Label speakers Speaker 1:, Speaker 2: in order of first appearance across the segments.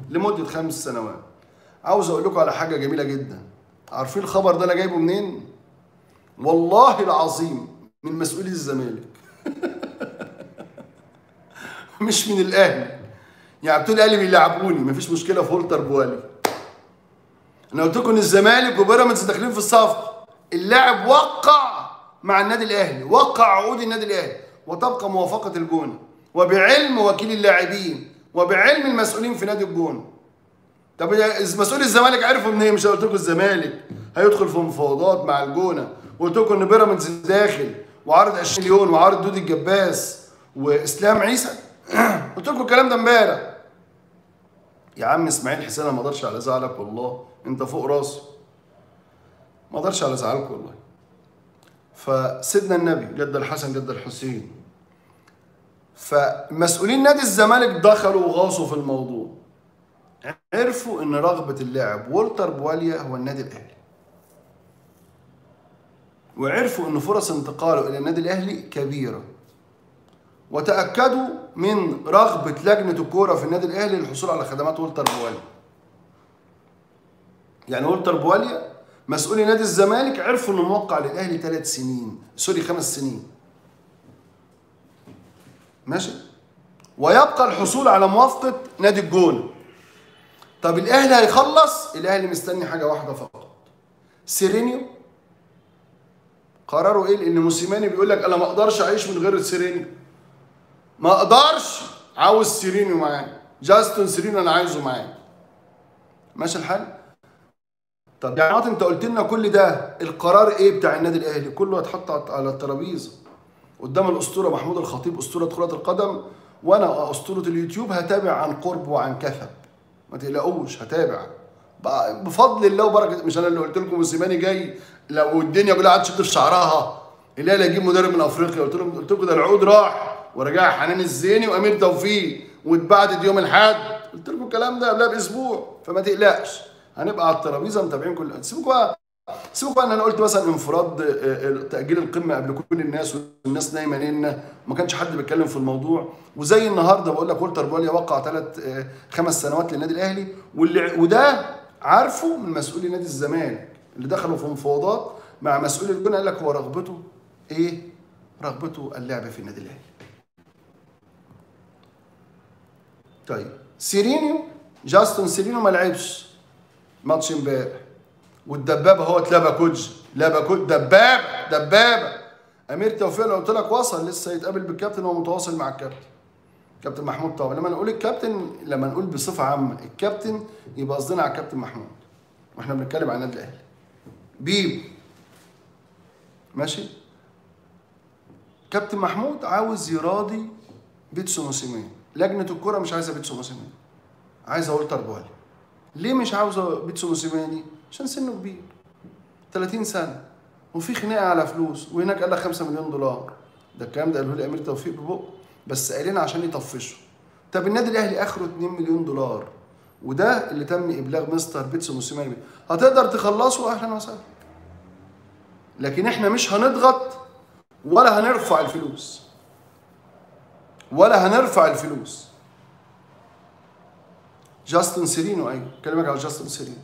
Speaker 1: لمده خمس سنوات عاوز اقول لكم على حاجه جميله جدا عارفين الخبر ده انا جايبه منين والله العظيم من مسؤولي الزمالك مش من الاهلي يعني بتقول الاهلي بيلعبوني مفيش مشكله في هولتر بوالي انا قلت لكم ان الزمالك وبيراميدز داخلين في الصفقه اللاعب وقع مع النادي الاهلي وقع عقود النادي الاهلي وتبقى موافقه الجونه وبعلم وكيل اللاعبين وبعلم المسؤولين في نادي الجونه طب مسؤول الزمالك عرفوا منين مش قلت لكم الزمالك هيدخل في مفاوضات مع الجونه وقلت لكم ان بيراميدز داخل وعرض 20 مليون وعرض دودي الجباس واسلام عيسى قلت لكم الكلام ده امبارح يا عم اسماعيل حسين انا ما اقدرش على زعلك والله انت فوق راسي ما اقدرش على زعلك والله فسيدنا النبي جد الحسن جد الحسين فمسؤولين نادي الزمالك دخلوا وغاصوا في الموضوع عرفوا ان رغبة اللاعب والتر بواليا هو النادي الاهلي وعرفوا ان فرص انتقاله الى النادي الاهلي كبيره وتاكدوا من رغبه لجنه الكوره في النادي الاهلي للحصول على خدمات والتر بواليا يعني والتر بواليا مسؤولي نادي الزمالك عرفوا انه موقع للاهلي ثلاث سنين سوري خمس سنين ماشي ويبقى الحصول على موافقه نادي الجونه طب الاهلي هيخلص الاهلي مستني حاجه واحده فقط سيرينيو قرروا ايه لان موسيماني بيقول لك انا ما اقدرش اعيش من غير سيرينيو ما اقدرش عاوز سيرينيو معايا جاستون سيرينيو انا عايزه معايا ماشي الحال طب يا عماد انت قلت لنا كل ده القرار ايه بتاع النادي الاهلي كله هيتحط على الترابيزه قدام الاسطوره محمود الخطيب اسطوره كره القدم وانا اسطوره اليوتيوب هتابع عن قرب وعن كثب ما تقلقوش هتابع بفضل الله وبركه مش انا اللي قلت لكم موسيماني جاي لو الدنيا كلها قعدت تشد في شعرها الاهلي هيجيب مدرب من افريقيا قلت لهم قلت لكم ده العود راح ورجع حنان الزيني وامير توفيق واتبعتت يوم الاحد قلت لكم الكلام ده قبلها باسبوع فما تقلقش هنبقى على الترابيزه متابعين كل سيبكم بقى سيبكم بقى ان انا قلت مثلا انفراد تاجيل القمه قبل كل الناس والناس نايمه نينا ما كانش حد بيتكلم في الموضوع وزي النهارده بقول لك والتر بوليا وقع ثلاث خمس سنوات للنادي الاهلي واللي وده عارفه من مسؤولي نادي الزمالك اللي دخلوا في مفاوضات مع مسؤول الجونه قال لك هو رغبته ايه؟ رغبته اللعب في النادي الاهلي. طيب سيرينيو جاستون سيرينيو ما لعبش ماتش امبارح والدبابه هو اتلبى كوج لبى كوج دبابه دبابه امير توفيق لو قلت لك وصل لسه يتقابل بالكابتن وهو متواصل مع الكابتن كابتن محمود طبعا لما نقول الكابتن لما نقول بصفه عامه الكابتن يبقى قصدنا على الكابتن محمود واحنا بنتكلم عن النادي الاهلي بيب ماشي كابتن محمود عاوز يراضي بيتسو موسيماني لجنه الكره مش عايزه بيتسو موسيماني عايزه والتر بوالي ليه مش عاوزه بيتسو موسيماني عشان سنه كبير 30 سنه وفي خناقه على فلوس وهناك قال لك 5 مليون دولار ده الكلام ده قاله لي امير توفيق ببقه بس قايلين عشان يطفشوا طب النادي الاهلي اخره 2 مليون دولار وده اللي تم ابلاغ مستر بيتسو موسيماني بيه هتقدر تخلصه اهلا وسهلا لكن احنا مش هنضغط ولا هنرفع الفلوس ولا هنرفع الفلوس جاستن سيرينو ايوه كلمك على جاستن سيرينو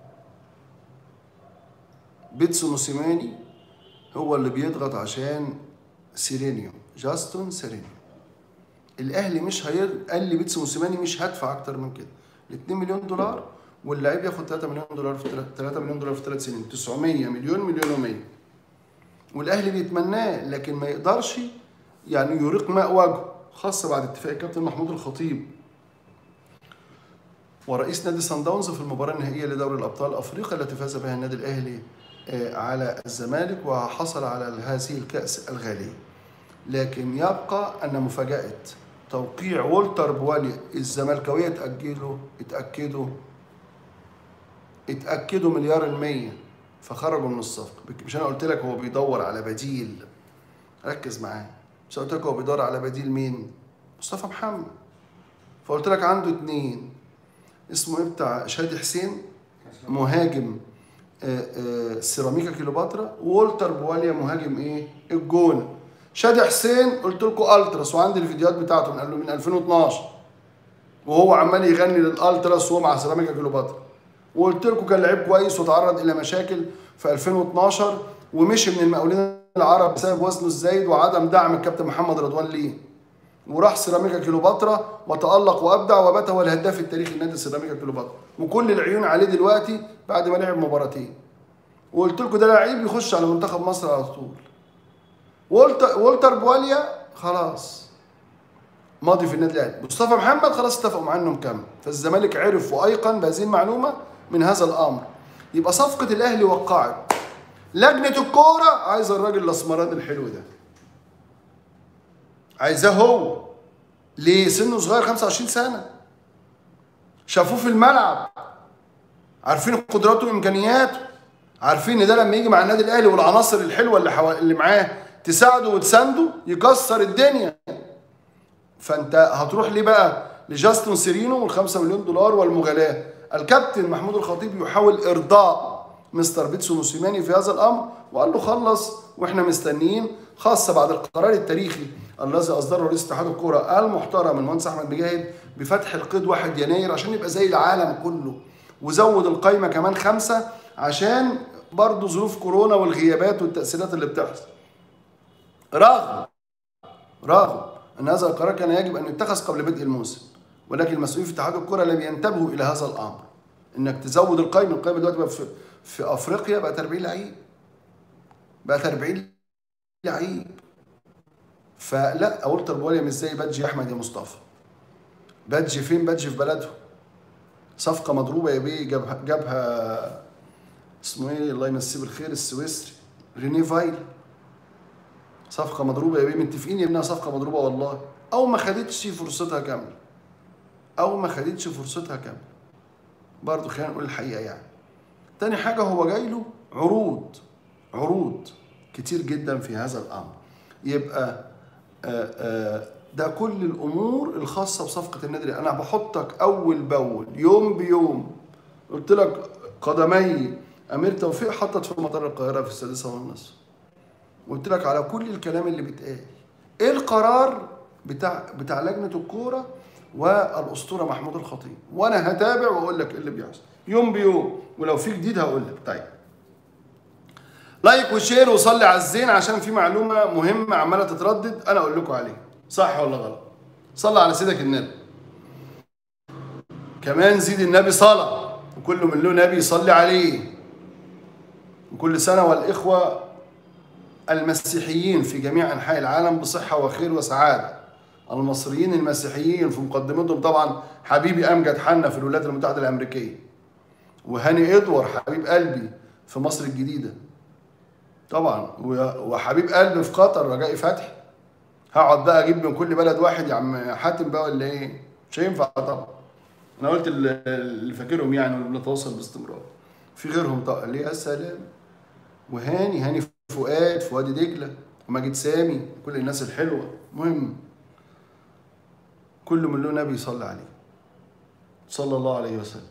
Speaker 1: بيتسو موسيماني هو اللي بيضغط عشان سيرينيو جاستون سيرينيو الاهلي مش هير قال لي بيتسو موسيماني مش هدفع اكتر من كده ال 2 مليون دولار واللعيب ياخد 3 مليون دولار في 3 مليون دولار في 3 سنين 900 مليون مليون و100 والاهلي بيتمناه لكن ما يقدرش يعني يريق ماء وجهه خاصه بعد اتفاق الكابتن محمود الخطيب ورئيس نادي سان داونز في المباراه النهائيه لدوري الابطال افريقيا التي فاز بها النادي الاهلي على الزمالك وحصل على هذه الكاس الغاليه لكن يبقى ان مفاجاه توقيع والتر بوالي الزملكاويه اتاكدوا اتاكدوا اتاكدوا مليار المية فخرجوا من الصفقه مش انا قلت لك هو بيدور على بديل ركز معايا مش قلت لك هو بيدور على بديل مين مصطفى محمد فقلت لك عنده اتنين اسمه ايه بتاع شادي حسين مهاجم آآ آآ سيراميكا كيلوباترا وولتر بواليا مهاجم ايه الجونه شادي حسين قلت لكم التراس وعندي الفيديوهات بتاعته من من 2012 وهو عمال يغني للالتراس وهو مع سيراميكا كليوباترا وقلت لكم كان لعيب كويس وتعرض الى مشاكل في 2012 ومشي من المقاولين العرب بسبب وزنه الزايد وعدم دعم الكابتن محمد رضوان ليه وراح سيراميكا كليوباترا وتألق وأبدع وبات هو الهداف التاريخي لنادي سيراميكا كليوباترا وكل العيون عليه دلوقتي بعد ما لعب مباراتين وقلت لكم ده لعيب يخش على منتخب مصر على طول والتر والتر بواليا خلاص ماضي في النادي الاهلي مصطفى محمد خلاص اتفقوا معاه انه مكمل فالزمالك عرف وايقن بهذه المعلومه من هذا الامر يبقى صفقه الاهلي وقعت لجنه الكوره عايزه الراجل الاسمراني الحلو ده عايزاه هو ليه سنه صغير 25 سنه شافوه في الملعب عارفين قدراته وامكانياته عارفين ان ده لما يجي مع النادي الاهلي والعناصر الحلوه اللي حوا... اللي معاه تساعده وتسانده يكسر الدنيا فانت هتروح ليه بقى لجاستون سيرينو وال5 مليون دولار والمغالاه الكابتن محمود الخطيب يحاول ارضاء مستر بيتسو موسيماني في هذا الامر وقال له خلص واحنا مستنيين خاصه بعد القرار التاريخي الذي اصدره رئيس اتحاد الكوره المحترم المهندس احمد مجاهد بفتح القيد 1 يناير عشان يبقى زي العالم كله وزود القايمه كمان خمسه عشان برضه ظروف كورونا والغيابات والتاثيرات اللي بتحصل رغم رغم ان هذا القرار كان يجب ان يتخذ قبل بدء الموسم ولكن المسؤولين في اتحاد الكره لم ينتبهوا الى هذا الامر انك تزود القائمه القائمه دلوقتي بقى في, في افريقيا بقت 40 لعيب بقت 40 لعيب فلا اولتر بواليا مش زي بادجي احمد يا مصطفى بادجي فين بادجي في بلده صفقه مضروبه يا بيه جابها جابها اسمه ايه الله يمسيه بالخير السويسري ريني فايل صفقه مضروبه يا بيه متفقين يا ابنها صفقه مضروبه والله او ما خدتش فرصتها كامله او ما خدتش فرصتها كامله برضه خلينا نقول الحقيقه يعني تاني حاجه هو جاي له عروض عروض كتير جدا في هذا الامر يبقى آآ آآ ده كل الامور الخاصه بصفقه النادي انا بحطك اول باول يوم بيوم قلت لك قدمي امير توفيق حطت في مطار القاهره في السادسه والنصف قلت لك على كل الكلام اللي بيتقال ايه القرار بتاع بتاع لجنه الكوره والاسطوره محمود الخطيب وانا هتابع واقول لك ايه اللي بيحصل يوم بيوم ولو في جديد هقول لك طيب لايك وشير وصلي على الزين عشان في معلومه مهمه عماله تتردد انا اقول لكم عليها صح ولا غلط صلى على سيدك النبي كمان زيد النبي صلاه وكل من له نبي يصلي عليه وكل سنه والاخوه المسيحيين في جميع انحاء العالم بصحه وخير وسعاده المصريين المسيحيين في مقدمتهم طبعا حبيبي امجد حنا في الولايات المتحده الامريكيه وهاني ادوار حبيب قلبي في مصر الجديده طبعا وحبيب قلبي في قطر رجائي فتحي هقعد بقى اجيب من كل بلد واحد يا عم حاتم بقى ولا ايه مش هينفع طبعا انا قلت اللي فاكرهم يعني واللي بنتواصل باستمرار في غيرهم طبعا ليه يا سلام وهاني هاني فؤاد في وادي دجله وماجد سامي كل الناس الحلوه مهم كل من له نبي يصلي عليه صلى الله عليه وسلم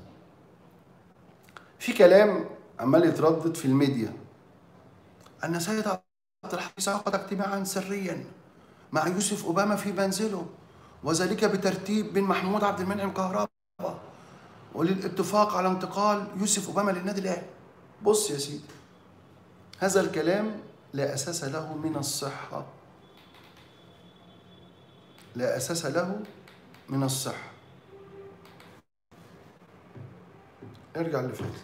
Speaker 1: في كلام عمال يتردد في الميديا أن سيد عبد الحفيظ عقد اجتماعا سريا مع يوسف أوباما في منزله وذلك بترتيب من محمود عبد المنعم كهربا وللاتفاق على انتقال يوسف أوباما للنادي الأهلي بص يا سيدي هذا الكلام لا أساس له من الصحة لا أساس له من الصحة ارجع اللي فاتت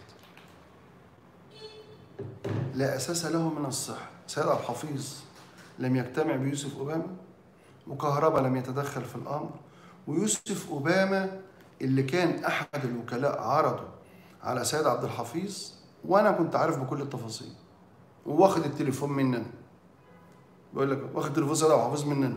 Speaker 1: لا أساس له من الصحة سيد عبد الحفيظ لم يجتمع بيوسف أوباما وكهربا لم يتدخل في الأمر ويوسف أوباما اللي كان أحد الوكلاء عرضه على سيد عبد الحفيظ وأنا كنت عارف بكل التفاصيل وواخد التليفون مننا بقول لك واخد تليفون سيد عبد الحفيظ مننا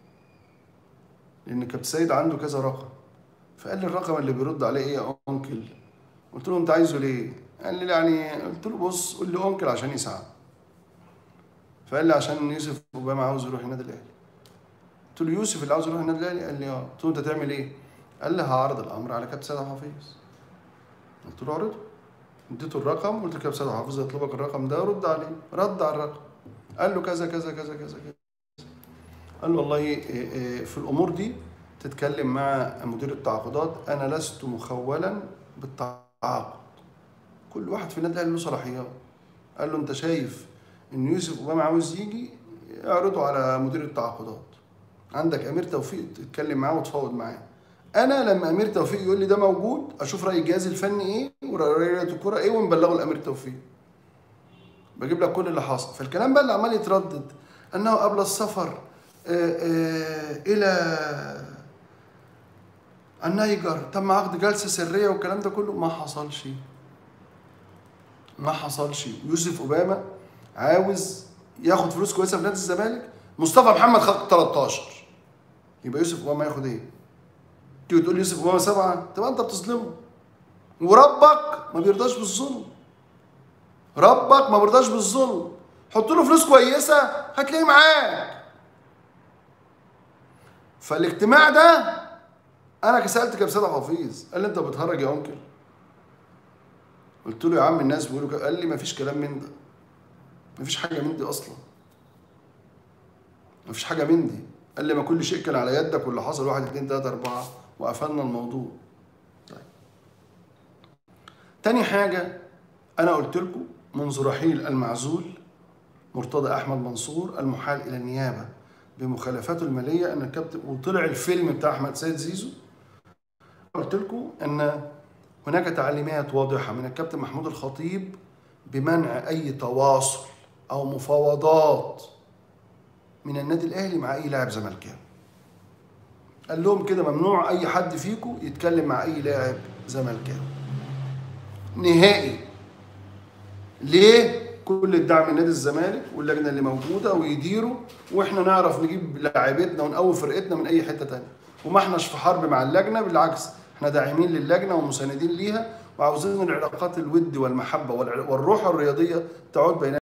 Speaker 1: لأن كابتن سيد عنده كذا رقم فقال لي الرقم اللي بيرد عليه إيه يا أنكل قلت له أنت عايزه ليه؟ قال لي يعني قلت له بص قول لي أنكل عشان يساعد فقال لي عشان يوسف اوباما عاوز يروح النادي الاهلي قلت له يوسف اللي عاوز يروح النادي الاهلي قال لي اه قلت له انت تعمل ايه قال لي هعرض الامر على كابتن سيد عبد الحفيظ قلت له اعرضه اديته الرقم قلت له كابتن سيد عبد الحفيظ يطلبك الرقم ده رد عليه رد على الرقم قال له كذا كذا كذا كذا كذا قال له والله في الامور دي تتكلم مع مدير التعاقدات انا لست مخولا بالتعاقد كل واحد في النادي الاهلي له صلاحيات قال له انت شايف ان يوسف اوباما عاوز يجي اعرضه على مدير التعاقدات عندك امير توفيق تتكلم معاه وتفاوض معاه انا لما امير توفيق يقول لي ده موجود اشوف راي الجهاز الفني ايه وراي الكوره ايه ونبلغه لامير توفيق بجيب لك كل اللي حصل فالكلام بقى اللي عمال يتردد انه قبل السفر آه، آه، الى النيجر تم عقد جلسه سريه والكلام ده كله ما حصلش ما حصلش يوسف اوباما عاوز ياخد فلوس كويسه في نادي الزمالك مصطفى محمد خد 13 يبقى يوسف اوباما ياخد ايه؟ تيجي تقول لي يوسف اوباما سبعه تبقى انت بتظلمه وربك ما بيرضاش بالظلم ربك ما بيرضاش بالظلم حط له فلوس كويسه هتلاقيه معاك فالاجتماع ده انا سالت كابتن حفيظ قال لي انت بتهرج يا انكل قلت له يا عم الناس بيقولوا كده قال لي مفيش كلام من ده مفيش حاجه من دي اصلا مفيش حاجه من دي قال لي ما كل شيء كان على يدك واللي حصل واحد اتنين تلاته اربعه وقفلنا الموضوع طيب تاني حاجه انا قلت لكم منذ رحيل المعزول مرتضى احمد منصور المحال الى النيابه بمخالفاته الماليه ان الكابتن وطلع الفيلم بتاع احمد سيد زيزو قلت لكم ان هناك تعليمات واضحه من الكابتن محمود الخطيب بمنع اي تواصل او مفاوضات من النادي الاهلي مع اي لاعب زملكاوي قال لهم كده ممنوع اي حد فيكم يتكلم مع اي لاعب زملكاوي نهائي ليه كل الدعم من نادي الزمالك واللجنه اللي موجوده ويديروا واحنا نعرف نجيب لاعيبتنا ونقوي فرقتنا من اي حته تانية وما احناش في حرب مع اللجنه بالعكس احنا داعمين للجنه ومساندين ليها وعاوزين العلاقات الود والمحبه والع- والروح الرياضيه تعود بين